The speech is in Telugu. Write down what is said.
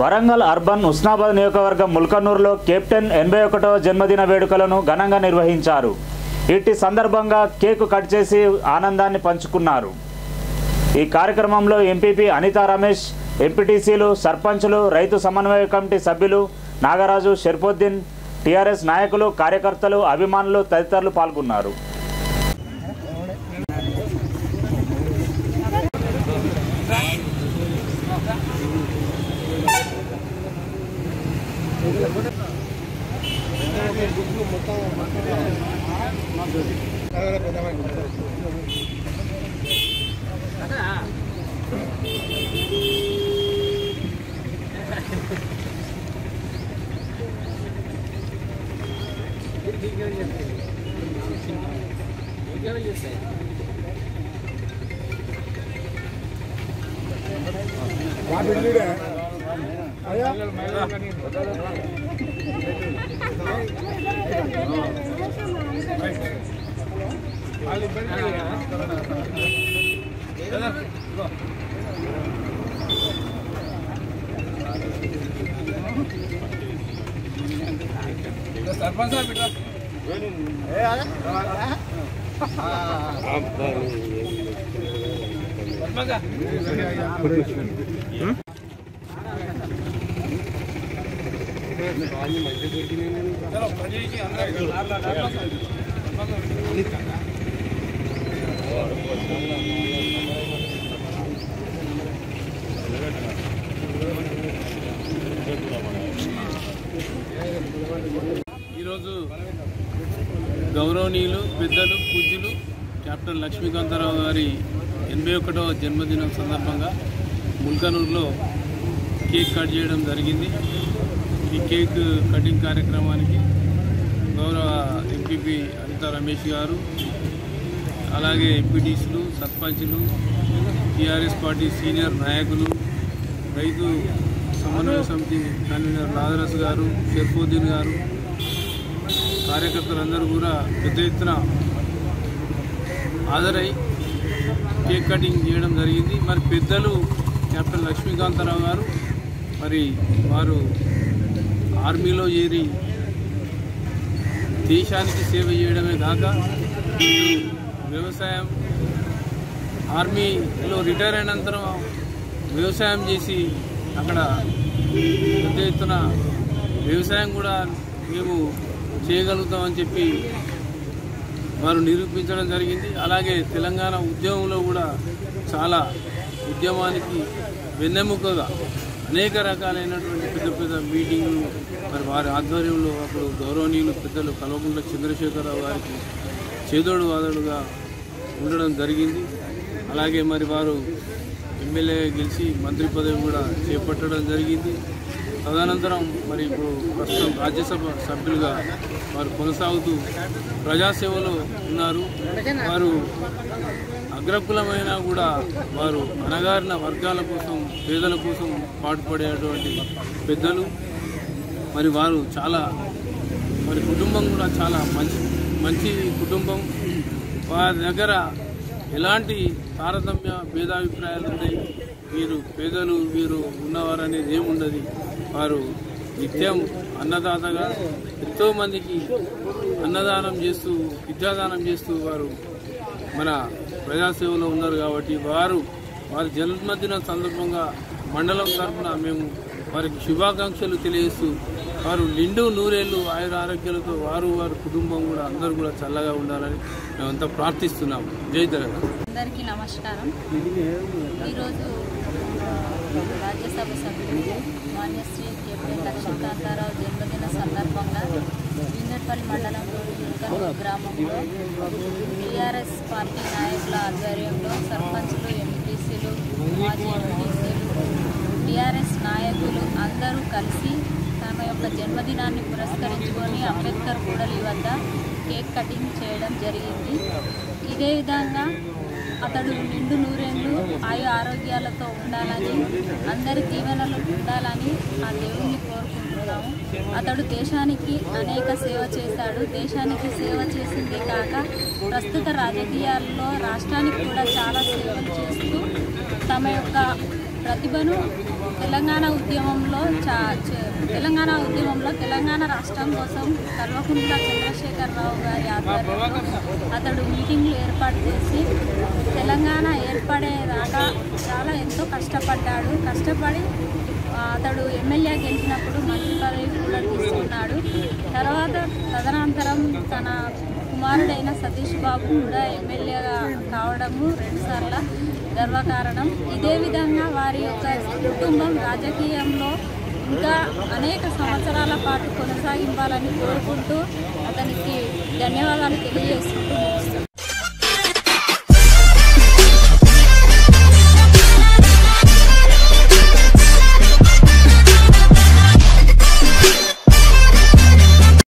వరంగల్ అర్బన్ ఉస్నాబాద్ నియోజకవర్గం ముల్కనూరులో కెప్టెన్ ఎనభై ఒకటవ జన్మదిన వేడుకలను ఘనంగా నిర్వహించారు ఇట్టి సందర్భంగా కేకు కట్ చేసి ఆనందాన్ని పంచుకున్నారు ఈ కార్యక్రమంలో ఎంపీపీ అనితా రమేష్ ఎంపీటీసీలు సర్పంచులు రైతు సమన్వయ కమిటీ సభ్యులు నాగరాజు షర్ఫుద్దీన్ టీఆర్ఎస్ నాయకులు కార్యకర్తలు అభిమానులు తదితరులు పాల్గొన్నారు ఈరోజు గౌరవనీయులు పెద్దలు పూజ్యులు కెప్టెన్ లక్ష్మీకాంతారావు గారి ఎనభై ఒకటవ జన్మదినం సందర్భంగా ముల్కనూరులో కేక్ కట్ చేయడం జరిగింది ఈ కేక్ కటింగ్ కార్యక్రమానికి గౌరవ ఎంపీపీ అనితా రమేష్ గారు అలాగే ఎంపీటీసీలు సర్పంచ్లు టీఆర్ఎస్ పార్టీ సీనియర్ నాయకులు రైతు సమన్వయ సమితి కన్వీనర్ నాదరస్ గారు షర్ఫుద్దీన్ గారు కార్యకర్తలందరూ కూడా పెద్ద ఎత్తున హాజరై కేక్ కటింగ్ చేయడం జరిగింది మరి పెద్దలు కెప్టెన్ లక్ష్మీకాంతారావు గారు మరి వారు ఆర్మీలో చేరి దేశానికి సేవ చేయడమే కాక ఇటు వ్యవసాయం ఆర్మీలో రిటైర్ అయినంతరం వ్యవసాయం చేసి అక్కడ పెద్ద ఎత్తున వ్యవసాయం కూడా మేము చేయగలుగుతామని చెప్పి వారు నిరూపించడం జరిగింది అలాగే తెలంగాణ ఉద్యమంలో కూడా చాలా ఉద్యమానికి వెన్నెముకగా అనేక రకాలైనటువంటి పెద్ద పెద్ద మీటింగ్లు మరి వారి ఆధ్వర్యంలో అప్పుడు గౌరవనీయులు పెద్దలు కల్వకుంట్ల చంద్రశేఖరరావు గారికి చేదోడు వాదోడుగా ఉండడం జరిగింది అలాగే మరి వారు ఎమ్మెల్యే గెలిచి మంత్రి పదవి కూడా చేపట్టడం జరిగింది తదనంతరం మరి ఇప్పుడు ప్రస్తుతం రాజ్యసభ సభ్యులుగా వారు కొనసాగుతూ ప్రజాసేవలో ఉన్నారు వారు అగ్రకులమైన కూడా వారు అణగారిన వర్గాల కోసం పేదల కోసం పాటుపడేటువంటి పెద్దలు మరి వారు చాలా మరి కుటుంబం కూడా చాలా మంచి మంచి కుటుంబం వారి దగ్గర ఎలాంటి తారతమ్య భేదాభిప్రాయాలు ఉన్నాయి వీరు పేదలు వీరు ఉన్నవారు అనేది ఏముండదు వారు నిత్యం అన్నదాతగా ఎంతో మందికి అన్నదానం చేస్తూ విద్యాదానం చేస్తూ వారు మన ప్రజాసేవలో ఉన్నారు కాబట్టి వారు వారి జన్మదిన సందర్భంగా మండలం తరఫున మేము వారికి శుభాకాంక్షలు తెలియజేస్తూ వారు నిండు నూరేళ్లు ఆయుర ఆరోగ్యాలతో వారు వారి కుటుంబం కూడా అందరూ కూడా చల్లగా ఉండాలని మేమంతా ప్రార్థిస్తున్నాము జై తెలంగాణ అందరికీ నమస్కారం ఈరోజు రాజ్యసభ సభ్యులు మాన్యశ్రీ కెప్టెన్ లక్ష్మీకాంతారావు జన్మదిన సందర్భంగా బీందర్పల్లి మండలంలోని యువకనూరు గ్రామంలో టీఆర్ఎస్ పార్టీ నాయకుల ఆధ్వర్యంలో సర్పంచ్లు ఎంపీసీలు మాజీ ఎంపీసీలు టీఆర్ఎస్ నాయకులు అందరూ కలిసి తమ యొక్క జన్మదినాన్ని పురస్కరించుకొని అంబేద్కర్ కూడలి వద్ద కేక్ కటింగ్ చేయడం జరిగింది ఇదే విధంగా అతడు నిండు నూరేళ్ళు ఆయు ఆరోగ్యాలతో ఉండాలని అందరి దీవెనలు ఉండాలని ఆ దేవుణ్ణి కోరుకుంటున్నాము అతడు దేశానికి అనేక సేవ చేశాడు దేశానికి సేవ చేసిందే కాక ప్రస్తుత రాజకీయాల్లో రాష్ట్రానికి కూడా చాలా సేవలు చేస్తూ తమ యొక్క ప్రతిభను తెలంగాణ ఉద్యమంలో చా చ- తెలంగాణ ఉద్యమంలో తెలంగాణ రాష్ట్రం కోసం కల్వకుంట్ల చంద్రశేఖరరావు గారి ఆధ్వర్యంలో అతడు మీటింగ్లు ఏర్పాటు చేసి తెలంగాణ ఏర్పడేదాకా చాలా ఎంతో కష్టపడ్డాడు కష్టపడి ఆ, అతడు ఎమ్మెల్యే గెలిచినప్పుడు మంత్రి పదవి కూడా తీసుకున్నాడు తర్వాత తదనంతరం తన కుమారుడైన సతీష్ బాబు కూడా ఎమ్మెల్యేగా కావడము రెండుసార్ల గర్వకారణం ఇదే విధంగా వారి యొక్క కుటుంబం రాజకీయంలో ఇంకా అనేక సంవత్సరాల పాటు కొనసాగింపాలని కోరుకుంటూ అతనికి ధన్యవాదాలు తెలియజేసుకుంటూ ముగిస్తున్నాను